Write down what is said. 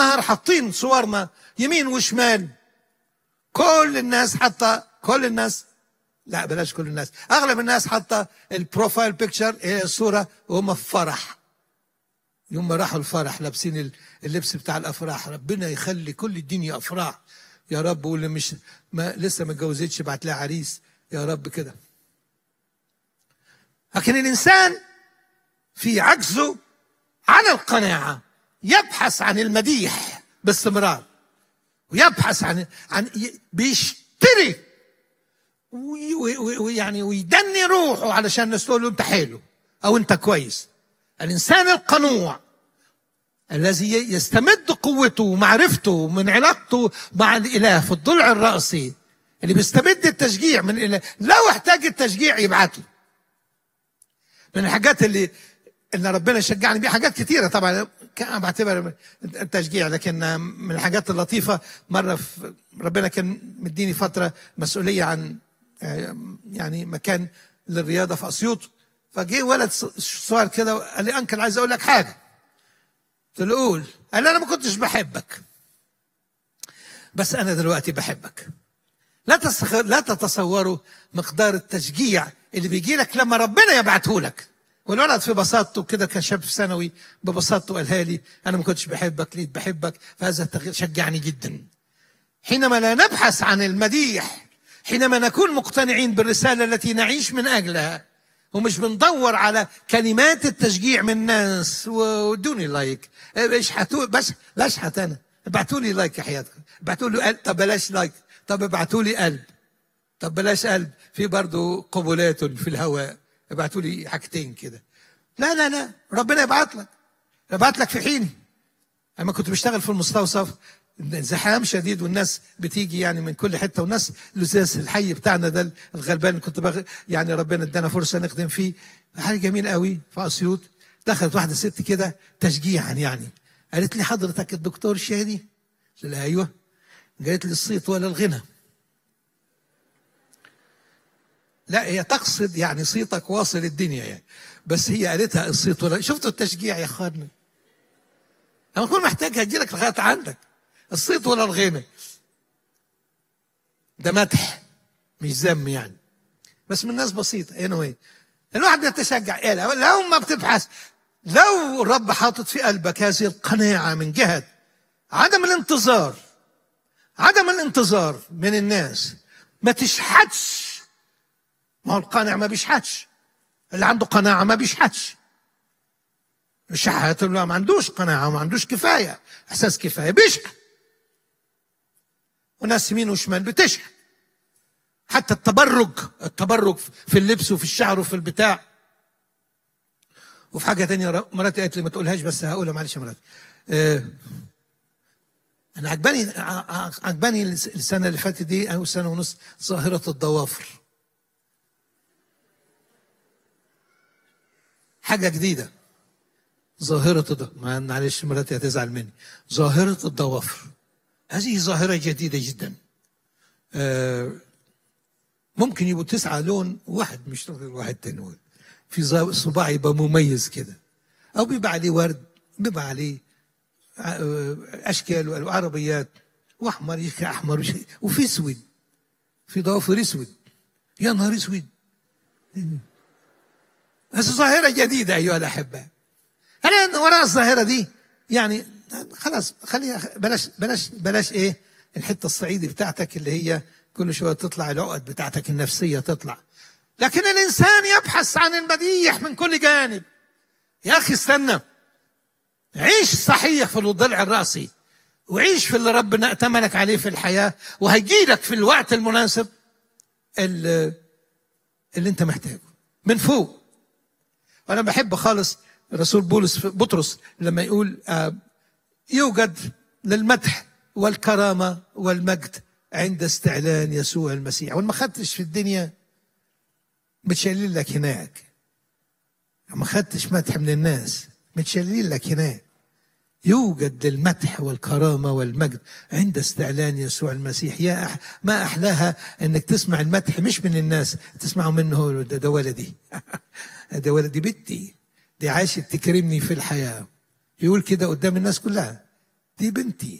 النهار حاطين صورنا يمين وشمال كل الناس حاطه كل الناس لا بلاش كل الناس اغلب الناس حاطه البروفايل بيكتشر هي الصوره وهم في فرح يوم ما راحوا الفرح لابسين ال- اللبس بتاع الافراح ربنا يخلي كل الدنيا افراح يا رب واللي مش ما لسه ما اتجوزتش بعت لها عريس يا رب كده لكن الانسان في عجزه عن القناعه يبحث عن المديح باستمرار ويبحث عن عن ي- بيشتري وي- وي- ويعني ويدني روحه علشان الناس تقول له انت حلو او انت كويس الانسان القنوع الذي يستمد قوته ومعرفته من علاقته مع الاله في الضلع الراسي اللي بيستمد التشجيع من الاله لو احتاج التشجيع يبعت له من الحاجات اللي ان ربنا شجعني بيها حاجات كتيره طبعا كان بعتبر التشجيع لكن من الحاجات اللطيفه مره في ربنا كان مديني فتره مسؤوليه عن آه، يعني مكان للرياضه في اسيوط فجه ولد صغير كده قال لي انكل عايز اقول لك حاجه قلت له قول قال لي انا ما كنتش بحبك بس انا دلوقتي بحبك لا تستخ... لا تتصوروا مقدار التشجيع اللي بيجي لك لما ربنا يبعته لك والولد في بساطته كده كان شاب في ثانوي ببساطته قالها لي انا ما كنتش بحبك لقيت بحبك فهذا التغيير شجعني جدا حينما لا نبحث عن المديح حينما نكون مقتنعين بالرساله التي نعيش من اجلها ومش بندور على كلمات التشجيع من الناس ودوني لايك اشحتوا بس لا اشحت انا ابعتوا لي لايك يا حياتكم ابعتوا لي قلب طب بلاش لايك طب ابعتوا لي قلب طب بلاش قلب في برضه قبلات في الهواء ابعتوا لي حاجتين كده لا لا لا ربنا يبعت لك يبعت لك في حين اما كنت بشتغل في المستوصف زحام شديد والناس بتيجي يعني من كل حته والناس لزاز الحي بتاعنا ده الغلبان اللي كنت بغ... يعني ربنا ادانا فرصه نخدم فيه حاجه جميل قوي في اسيوط دخلت واحده ست كده تشجيعا يعني قالت لي حضرتك الدكتور شادي قلت لها ايوه قالت لي الصيت ولا الغنى لا هي تقصد يعني صيتك واصل الدنيا يعني بس هي قالتها الصيت ولا شفتوا التشجيع يا اخواننا لما تكون محتاج هتجيلك لغايه عندك الصيت ولا الغنى ده مدح مش ذم يعني بس من ناس بسيطه anyway الواحد بيتشجع إيه لو لو ما بتبحث لو الرب حاطط في قلبك هذه القناعه من جهه عدم الانتظار عدم الانتظار من الناس ما تشحتش ما هو القانع ما بيشحتش اللي عنده قناعه ما بيشحتش الشحات اللي ما عندوش قناعه وما عندوش كفايه احساس كفايه بيشحت وناس يمين وشمال بتشحت حتى التبرج التبرج في اللبس وفي الشعر وفي البتاع وفي حاجه تانية مراتي قالت لي ما تقولهاش بس هقولها معلش يا مراتي آه انا عجباني عجباني السنه اللي فاتت دي او سنه ونص ظاهره الضوافر حاجه جديده ظاهرة الضوافر معلش مراتي هتزعل مني ظاهرة الضوافر هذه ظاهرة جديدة جدا آه ممكن يبقوا تسعة لون واحد مش واحد تاني في صباع يبقى مميز كده أو بيبقى عليه ورد بيبقى عليه أشكال وعربيات وأحمر يشكي أحمر وفي أسود في ضوافر أسود يا نهار أسود هذه ظاهرة جديدة أيها الأحباء أنا وراء الظاهرة دي يعني خلاص خليها بلاش بلاش بلاش إيه الحتة الصعيدي بتاعتك اللي هي كل شوية تطلع العقد بتاعتك النفسية تطلع لكن الإنسان يبحث عن المديح من كل جانب يا أخي استنى عيش صحيح في الضلع الرأسي وعيش في اللي ربنا ائتمنك عليه في الحياة وهيجي لك في الوقت المناسب اللي, اللي انت محتاجه من فوق وانا بحب خالص الرسول بولس بطرس لما يقول آه يوجد للمدح والكرامة والمجد عند استعلان يسوع المسيح وما خدتش في الدنيا متشالين لك هناك ما خدتش مدح من الناس متشالين لك هناك يوجد للمدح والكرامة والمجد عند استعلان يسوع المسيح يا أح ما أحلاها أنك تسمع المدح مش من الناس تسمعه منه ده, ده ولدي ده ولدي بنتي دي عاشت تكرمني في الحياة يقول كده قدام الناس كلها دي بنتي